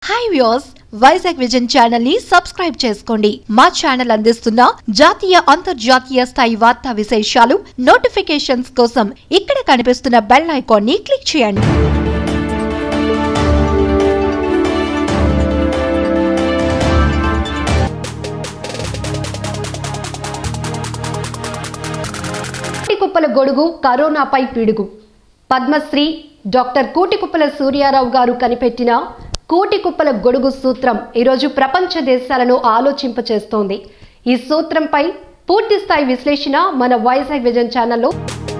hi views Vizag vision channel ని subscribe చేసుకోండి మా ఛానల్ అందిస్తున్న జాతీయ అంతర్జాతీయ స్థాయి వార్తా విశేషాలు నోటిఫికేషన్స్ కోసం ఇక్కడ కనిపిస్తున్న బెల్ ఐకాన్ ని క్లిక్ చేయండి కూటికుప్పల గొడుగు కరోనాపై పిడుగు పద్మశ్రీ డాక్టర్ కూటికుప్పల సూర్యారావు గారు కనిపెట్టిన కూటికుప్పల గొడుగు సూత్రం ఈరోజు ప్రపంచ దేశాలను ఆలోచింపచేస్తోంది ఈ సూత్రంపై పూర్తి స్థాయి విశ్లేషణ మన వైజాగ్ విజన్ ఛానల్లో